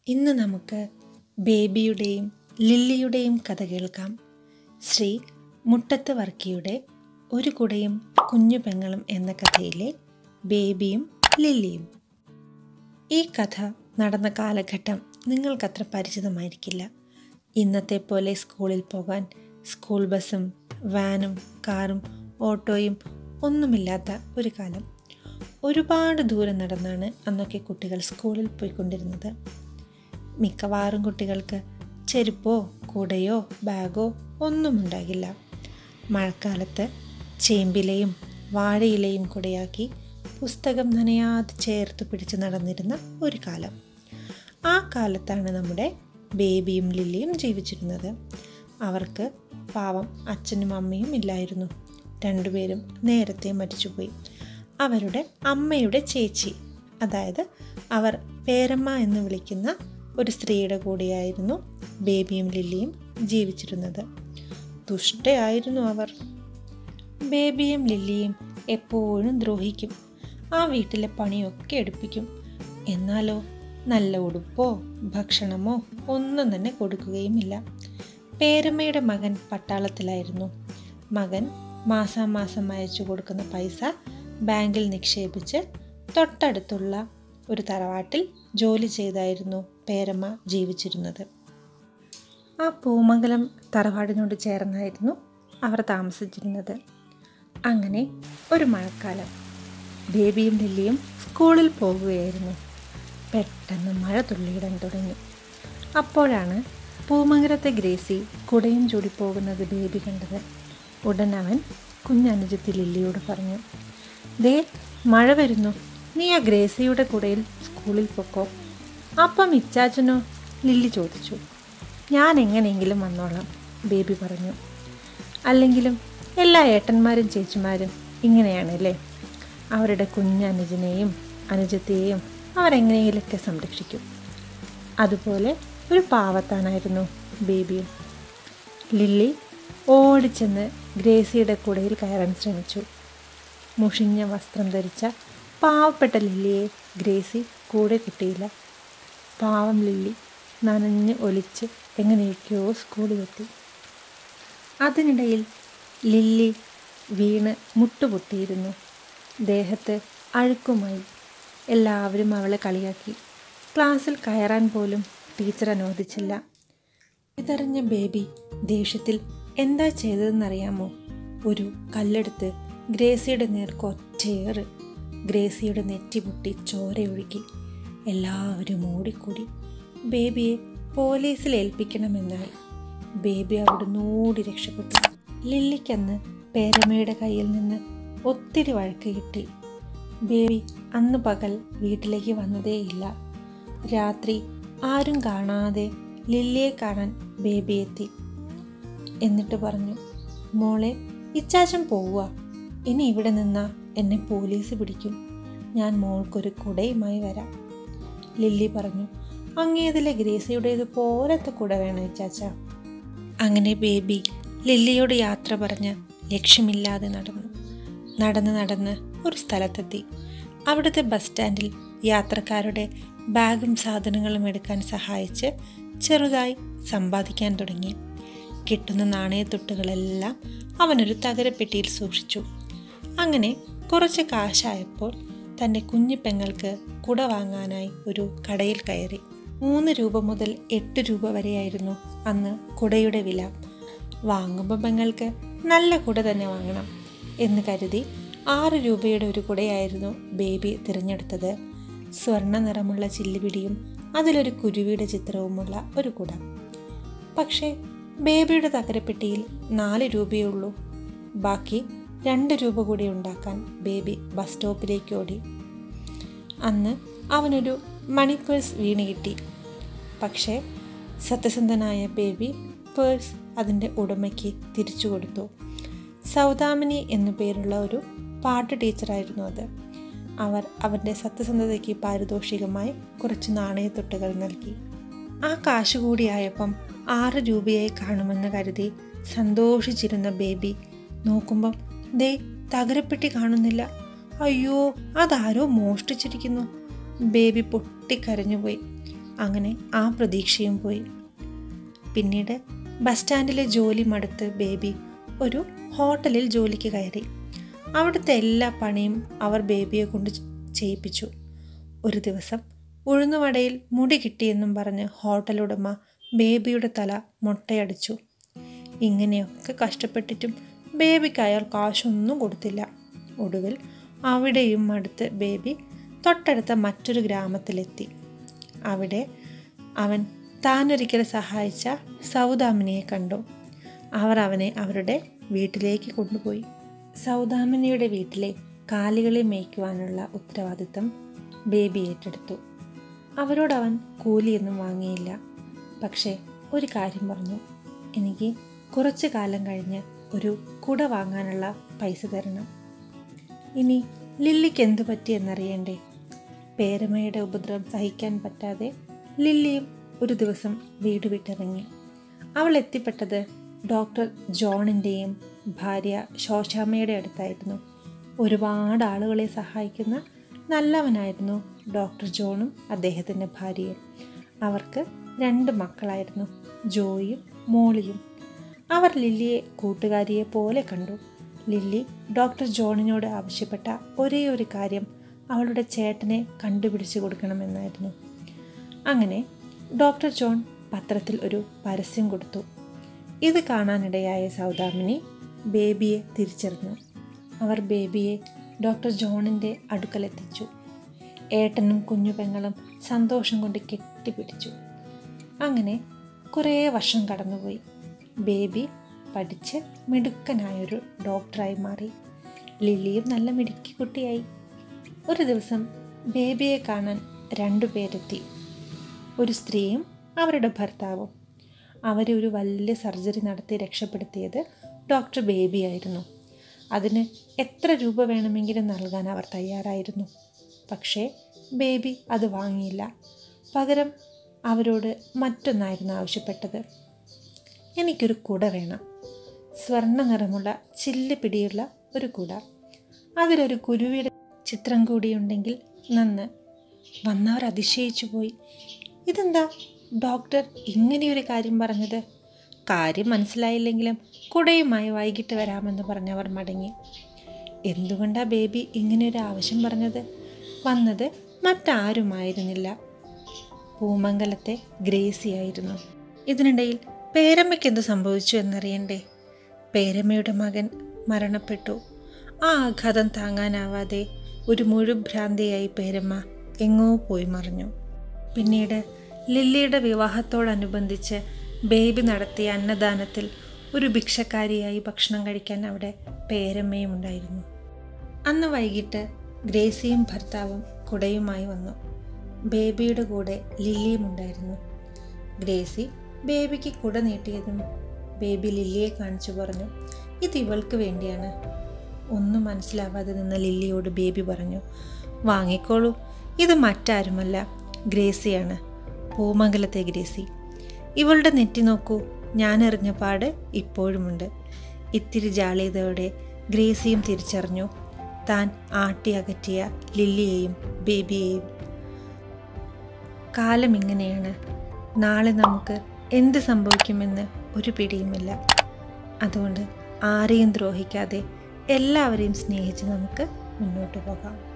ഇന്ന് നമുക്ക് ബേബിയുടെയും ലില്ലിയുടെയും കഥ കേൾക്കാം ശ്രീ മുട്ടത്ത് വർക്കിയുടെ ഒരു കുടയും കുഞ്ഞു പെങ്ങളും എന്ന കഥയിലെ ബേബിയും ലില്ലിയും ഈ കഥ നടന്ന കാലഘട്ടം നിങ്ങൾക്കത്ര പരിചിതമായിരിക്കില്ല ഇന്നത്തെ പോലെ സ്കൂളിൽ പോകാൻ സ്കൂൾ ബസ്സും വാനും കാറും ഓട്ടോയും ഒന്നുമില്ലാത്ത ഒരു കാലം ഒരുപാട് ദൂരം നടന്നാണ് അന്നൊക്കെ കുട്ടികൾ സ്കൂളിൽ പോയിക്കൊണ്ടിരുന്നത് മിക്കവാറും കുട്ടികൾക്ക് ചെരുപ്പോ കുടയോ ബാഗോ ഒന്നും ഉണ്ടാകില്ല മഴക്കാലത്ത് ചേമ്പിലയും വാഴയിലയും കുടയാക്കി പുസ്തകം നനയാതെ ചേർത്ത് പിടിച്ച് നടന്നിരുന്ന ഒരു കാലം ആ കാലത്താണ് നമ്മുടെ ബേബിയും ലില്ലിയും ജീവിച്ചിരുന്നത് അവർക്ക് പാവം അച്ഛനും അമ്മയും ഇല്ലായിരുന്നു രണ്ടുപേരും നേരത്തെ മരിച്ചുപോയി അവരുടെ അമ്മയുടെ ചേച്ചി അതായത് അവർ പേരമ്മ എന്ന് വിളിക്കുന്ന ഒരു സ്ത്രീയുടെ കൂടെയായിരുന്നു ബേബിയും ലില്ലിയും ജീവിച്ചിരുന്നത് ദുഷ്ടയായിരുന്നു അവർ ബേബിയും ലില്ലിയും എപ്പോഴും ദ്രോഹിക്കും ആ വീട്ടിലെ പണിയൊക്കെ എടുപ്പിക്കും എന്നാലോ നല്ല ഉടുപ്പോ ഭക്ഷണമോ ഒന്നും തന്നെ കൊടുക്കുകയുമില്ല പേരമ്മയുടെ മകൻ പട്ടാളത്തിലായിരുന്നു മകൻ മാസാമാസം അയച്ചു കൊടുക്കുന്ന പൈസ ബാങ്കിൽ നിക്ഷേപിച്ച് തൊട്ടടുത്തുള്ള ഒരു തറവാട്ടിൽ ജോലി ചെയ്തായിരുന്നു പേരമ്മ ജീവിച്ചിരുന്നത് ആ പൂമംഗലം തറവാടിനോട് ചേർന്നായിരുന്നു അവർ താമസിച്ചിരുന്നത് അങ്ങനെ ഒരു മഴക്കാലം ബേബിയും ലില്ലിയും സ്കൂളിൽ പോകുകയായിരുന്നു പെട്ടെന്ന് മഴ തുള്ളിയിടാൻ തുടങ്ങി അപ്പോഴാണ് പൂമംഗലത്തെ ഗ്രേസി കുടയും ചൂടി പോകുന്നത് ബേബി കണ്ടത് ഉടൻ അവൻ കുഞ്ഞനുജത്തി ലില്ലിയോട് പറഞ്ഞു ദേ മഴ വരുന്നു നീ ആ ഗ്രേസിയുടെ കുടയിൽ സ്കൂളിൽ പൊക്കോ അപ്പം ഇച്ചാച്ചനോ ലില്ലി ചോദിച്ചു ഞാൻ എങ്ങനെയെങ്കിലും വന്നോളാം ബേബി പറഞ്ഞു അല്ലെങ്കിലും എല്ലാ ഏട്ടന്മാരും ചേച്ചിമാരും ഇങ്ങനെയാണല്ലേ അവരുടെ കുഞ്ഞനുജനെയും അനുജത്തെയും അവരെങ്ങനെയെങ്കിലൊക്കെ സംരക്ഷിക്കും അതുപോലെ ഒരു പാവത്താനായിരുന്നു ബേബിയും ലില്ലി ഓടിച്ചെന്ന് ഗ്രേസിയുടെ കുടയിൽ കയറാൻ ശ്രമിച്ചു മുഷിഞ്ഞ വസ്ത്രം ധരിച്ച പാവപ്പെട്ട ലില്ലിയെ ഗ്രേസി കൂടെ കിട്ടിയില്ല പാവം ലില്ലി നനഞ്ഞ് ഒലിച്ച് എങ്ങനെയൊക്കെയോ സ്കൂളിലെത്തി അതിനിടയിൽ ലില്ലി വീണ് മുട്ടുപൊട്ടിയിരുന്നു ദേഹത്ത് അഴുക്കുമായി എല്ലാവരും അവളെ കളിയാക്കി ക്ലാസ്സിൽ കയറാൻ പോലും ടീച്ചർ അനുവദിച്ചില്ല ഇതറിഞ്ഞ ബേബി ദേഷ്യത്തിൽ എന്താ ചെയ്തതെന്നറിയാമോ ഒരു കല്ലെടുത്ത് ഗ്രേസിയുടെ നേർക്ക് ഒറ്റയേറ് ഗ്രേസിയുടെ നെറ്റി പൊട്ടി ചോരയൊഴുകി എല്ലാവരും ഓടിക്കൂടി ബേബിയെ പോലീസിൽ ഏൽപ്പിക്കണമെന്നായി ബേബി അവിടുന്ന് ഓടി രക്ഷപ്പെട്ടു ലില്ലിക്കന്ന് പേരമ്മയുടെ കയ്യിൽ നിന്ന് ഒത്തിരി വഴക്ക് കിട്ടി ബേബി അന്ന് പകൽ വീട്ടിലേക്ക് വന്നതേയില്ല രാത്രി ആരും കാണാതെ ലില്ലിയെ കാണാൻ ബേബി എത്തി എന്നിട്ട് പറഞ്ഞു മോളെ ഇച്ചാച്ചൻ പോവുക ഇനി ഇവിടെ നിന്നാ എന്നെ പോലീസ് പിടിക്കും ഞാൻ മോൾക്കൊരു കുടയുമായി വരാം ലില്ലി പറഞ്ഞു അങ്ങേതിലെ ഗ്രേസിയുടേത് പോലത്തെ കുട വേണം ഇച്ചാച്ച അങ്ങനെ ബേബി ലില്ലിയോട് യാത്ര പറഞ്ഞ് ലക്ഷ്യമില്ലാതെ നടന്നു നടന്ന് നടന്ന് ഒരു സ്ഥലത്തെത്തി അവിടുത്തെ ബസ് സ്റ്റാൻഡിൽ യാത്രക്കാരുടെ ബാഗും സാധനങ്ങളും എടുക്കാൻ സഹായിച്ച് ചെറുതായി സമ്പാദിക്കാൻ തുടങ്ങി കിട്ടുന്ന നാണയത്തൊട്ടുകളെല്ലാം അവനൊരു തകരപ്പെട്ടിയിൽ സൂക്ഷിച്ചു അങ്ങനെ കുറച്ച് കാശായപ്പോൾ തൻ്റെ കുഞ്ഞു പെങ്ങൾക്ക് കുട വാങ്ങാനായി ഒരു കടയിൽ കയറി മൂന്ന് രൂപ മുതൽ എട്ട് രൂപ വരെയായിരുന്നു അന്ന് കുടയുടെ വില വാങ്ങുമ്പോൾ പെങ്ങൾക്ക് നല്ല കുട തന്നെ വാങ്ങണം എന്ന് കരുതി ആറ് രൂപയുടെ ഒരു കുടയായിരുന്നു ബേബി തിരഞ്ഞെടുത്തത് സ്വർണ്ണ നിറമുള്ള ചില്ലുപിടിയും അതിലൊരു കുരുവിയുടെ ചിത്രവുമുള്ള ഒരു കുട പക്ഷേ ബേബിയുടെ തകരപ്പെട്ടിയിൽ നാല് രൂപയേ ഉള്ളൂ ബാക്കി രണ്ട് രൂപ കൂടി ഉണ്ടാക്കാൻ ബേബി ബസ് സ്റ്റോപ്പിലേക്ക് ഓടി അന്ന് അവനൊരു മണി പേഴ്സ് വീണ് കിട്ടി പക്ഷേ സത്യസന്ധനായ ബേബി പേഴ്സ് അതിൻ്റെ ഉടമയ്ക്ക് തിരിച്ചു കൊടുത്തു സൗദാമിനി എന്നു പേരുള്ള ഒരു പാട്ട് ടീച്ചറായിരുന്നു അത് അവർ അവൻ്റെ സത്യസന്ധതയ്ക്ക് പാരിതോഷികമായി കുറച്ച് നാണയത്തൊട്ടുകൾ നൽകി ആ കാശ് കൂടിയായപ്പം ആറ് രൂപയായി കാണുമെന്ന് കരുതി സന്തോഷിച്ചിരുന്ന ബേബി നോക്കുമ്പം ദേ തകരപ്പെട്ടി കാണുന്നില്ല അയ്യോ അതാരോ മോഷ്ടിച്ചിരിക്കുന്നു ബേബി പൊട്ടിക്കരഞ്ഞുപോയി അങ്ങനെ ആ പ്രതീക്ഷയും പോയി പിന്നീട് ബസ് സ്റ്റാൻഡിലെ ജോലി മടുത്ത് ബേബി ഒരു ഹോട്ടലിൽ ജോലിക്ക് കയറി അവിടുത്തെ എല്ലാ പണിയും അവർ ബേബിയെ കൊണ്ട് ചെയ്യിപ്പിച്ചു ഒരു ദിവസം ഉഴുന്നുവടയിൽ മുടി കിട്ടിയെന്നും പറഞ്ഞ് ഹോട്ടൽ ഉടമ ബേബിയുടെ തല മുട്ടയടിച്ചു ഇങ്ങനെയൊക്കെ കഷ്ടപ്പെട്ടിട്ടും ബേബിക്ക് അയാൾ കാശൊന്നും കൊടുത്തില്ല ഒടുവിൽ അവിടെയും അടുത്ത് ബേബി തൊട്ടടുത്ത മറ്റൊരു ഗ്രാമത്തിലെത്തി അവിടെ അവൻ താനൊരിക്കൽ സഹായിച്ച സൗദാമിനിയെ കണ്ടു അവർ അവനെ അവരുടെ വീട്ടിലേക്ക് കൊണ്ടുപോയി സൗദാമിനിയുടെ വീട്ടിലെ കാലികളെ മേയ്ക്കുവാനുള്ള ഉത്തരവാദിത്തം ബേബി ഏറ്റെടുത്തു അവരോട് അവൻ കൂലിയൊന്നും വാങ്ങിയില്ല പക്ഷേ ഒരു കാര്യം പറഞ്ഞു എനിക്ക് കുറച്ചു കാലം കഴിഞ്ഞ് ഒരു കുട വാങ്ങാനുള്ള പൈസ തരണം ഇനി ലില്ലിക്ക് എന്തു പറ്റി എന്നറിയണ്ടേ പേരമ്മയുടെ ഉപദ്രവം സഹിക്കാൻ പറ്റാതെ ലില്ലിയും ഒരു ദിവസം വീട് വിട്ടിറങ്ങി അവൾ എത്തിപ്പെട്ടത് ഡോക്ടർ ജോണിൻ്റെയും ഭാര്യ ശോശാമ്മയുടെ അടുത്തായിരുന്നു ഒരുപാട് ആളുകളെ സഹായിക്കുന്ന നല്ലവനായിരുന്നു ഡോക്ടർ ജോണും അദ്ദേഹത്തിൻ്റെ ഭാര്യയും അവർക്ക് രണ്ട് മക്കളായിരുന്നു ജോയും മോളിയും അവർ ലില്ലിയെ കൂട്ടുകാരിയെ പോലെ കണ്ടു ലില്ലി ഡോക്ടർ ജോണിനോട് ആവശ്യപ്പെട്ട ഒരേ ഒരു കാര്യം അവളുടെ ചേട്ടനെ കണ്ടുപിടിച്ചു കൊടുക്കണമെന്നായിരുന്നു അങ്ങനെ ഡോക്ടർ ജോൺ പത്രത്തിൽ ഒരു പരസ്യം കൊടുത്തു ഇത് കാണാനിടയായ സൗദാമിനി ബേബിയെ തിരിച്ചറിഞ്ഞു അവർ ബേബിയെ ഡോക്ടർ ജോണിൻ്റെ അടുക്കലെത്തിച്ചു ഏട്ടനും കുഞ്ഞു പെങ്ങളും സന്തോഷം കൊണ്ട് കെട്ടിപ്പിടിച്ചു അങ്ങനെ കുറേ വർഷം കടന്നുപോയി ബേബി പഠിച്ച് മിടുക്കനായൊരു ഡോക്ടറായി മാറി ലില്ലിയും നല്ല മിടുക്കി കുട്ടിയായി ഒരു ദിവസം ബേബിയെ കാണാൻ രണ്ടു പേരെത്തി ഒരു സ്ത്രീയും അവരുടെ ഭർത്താവും അവരെ ഒരു വലിയ സർജറി നടത്തി രക്ഷപ്പെടുത്തിയത് ഡോക്ടർ ബേബിയായിരുന്നു അതിന് എത്ര രൂപ വേണമെങ്കിലും നൽകാൻ അവർ തയ്യാറായിരുന്നു പക്ഷേ ബേബി അത് വാങ്ങിയില്ല പകരം അവരോട് മറ്റൊന്നായിരുന്നു ആവശ്യപ്പെട്ടത് എനിക്കൊരു കുട വേണം സ്വർണ്ണ നിറമുള്ള ചില്ല് പിടിയുള്ള ഒരു കുട അതിലൊരു കുരുവിയുടെ ചിത്രം കൂടിയുണ്ടെങ്കിൽ നന്ന് വന്നവർ അതിശയിച്ചു പോയി ഇതെന്താ ഡോക്ടർ ഇങ്ങനെയൊരു കാര്യം പറഞ്ഞത് കാര്യം മനസ്സിലായില്ലെങ്കിലും കുടയുമായി വൈകിട്ട് വരാമെന്ന് പറഞ്ഞവർ മടങ്ങി എന്തുകൊണ്ടാ ബേബി ഇങ്ങനെയൊരു ആവശ്യം പറഞ്ഞത് വന്നത് മറ്റാരുമായിരുന്നില്ല പൂമംഗലത്തെ ഗ്രേസിയായിരുന്നു ഇതിനിടയിൽ പേരമ്മയ്ക്ക് എന്ത് സംഭവിച്ചു എന്നറിയണ്ടേ പേരമ്മയുടെ മകൻ മരണപ്പെട്ടു ആ ആഘാതം താങ്ങാനാവാതെ ഒരു മുഴുഭ്രാന്തിയായി പേരമ്മ എങ്ങോ പോയി മറിഞ്ഞു പിന്നീട് ലില്ലിയുടെ വിവാഹത്തോടനുബന്ധിച്ച് ബേബി നടത്തിയ അന്നദാനത്തിൽ ഒരു ഭിക്ഷക്കാരിയായി ഭക്ഷണം കഴിക്കാൻ അവിടെ പേരമ്മയും ഉണ്ടായിരുന്നു അന്ന് വൈകിട്ട് ഗ്രേസിയും ഭർത്താവും കുടയുമായി വന്നു ബേബിയുടെ കൂടെ ലില്ലിയും ഉണ്ടായിരുന്നു ഗ്രേസി ബേബിക്ക് കുട നീട്ടിയതും ബേബി ലില്ലിയെ കാണിച്ചു പറഞ്ഞു ഇത് ഇവൾക്ക് വേണ്ടിയാണ് ഒന്നും മനസ്സിലാവാതെ നിന്ന ലില്ലിയോട് ബേബി പറഞ്ഞു വാങ്ങിക്കോളൂ ഇത് മറ്റാരുമല്ല ഗ്രേസിയാണ് പൂമംഗലത്തെ ഗ്രേസി ഇവളുടെ നെറ്റി നോക്കൂ ഞാൻ എറിഞ്ഞ പാട് ഇപ്പോഴുമുണ്ട് ഇത്തിരി ജാളിയതയോടെ ഗ്രേസിയും തിരിച്ചറിഞ്ഞു താൻ ആട്ടി അകറ്റിയ ലില്ലിയെയും ബേബിയെയും കാലം ഇങ്ങനെയാണ് നാളെ നമുക്ക് എന്ത് സംഭവിക്കുമെന്ന് ഒരു പിടിയുമില്ല അതുകൊണ്ട് ആരെയും ദ്രോഹിക്കാതെ എല്ലാവരെയും സ്നേഹിച്ച് നമുക്ക് മുന്നോട്ട് പോകാം